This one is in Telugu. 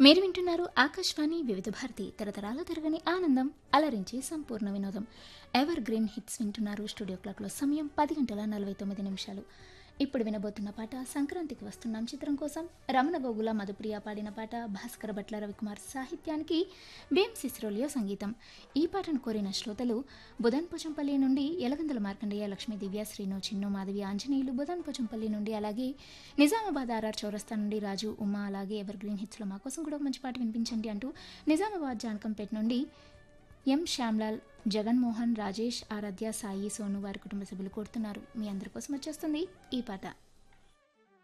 మీరు వింటున్నారు ఆకాశవాణి వివిధ భారతి తరతరాల తిరగని ఆనందం అలరించి సంపూర్ణ వినోదం ఎవర్ గ్రీన్ హిట్స్ వింటున్నారు స్టూడియో క్లాక్లో సమయం పది గంటల నలభై తొమ్మిది నిమిషాలు ఇప్పుడు వినబోతున్న పాట సంక్రాంతికి వస్తున్నాం చిత్రం కోసం రమణ గోగుల మధుప్రియ పాడిన పాట భాస్కర భట్ల రవికుమార్ సాహిత్యానికి భీమ్ సిస్రోలియో సంగీతం ఈ పాటను కోరిన శ్రోతలు బుధన్ పోచంపల్లి నుండి ఎలగందల మార్కండేయ లక్ష్మీ దివ్య శ్రీను చిన్ను మాధవి ఆంజనేయులు బుధన్ పోచంపల్లి నుండి అలాగే నిజామాబాద్ ఆర్ఆర్ చౌరస్తా నుండి రాజు ఉమా అలాగే ఎవర్ గ్రీన్ హిట్స్లో మా కోసం కూడా ఒక మంచి పాట వినిపించండి అంటూ నిజామాబాద్ జానకంపేట నుండి ఎం శ్యామ్లాల్ జగన్మోహన్ రాజేష్ ఆరాధ్య సాయి సోను వారి కుటుంబ సభ్యులు కోరుతున్నారు మీ అందరి కోసం వచ్చేస్తుంది ఈ పాట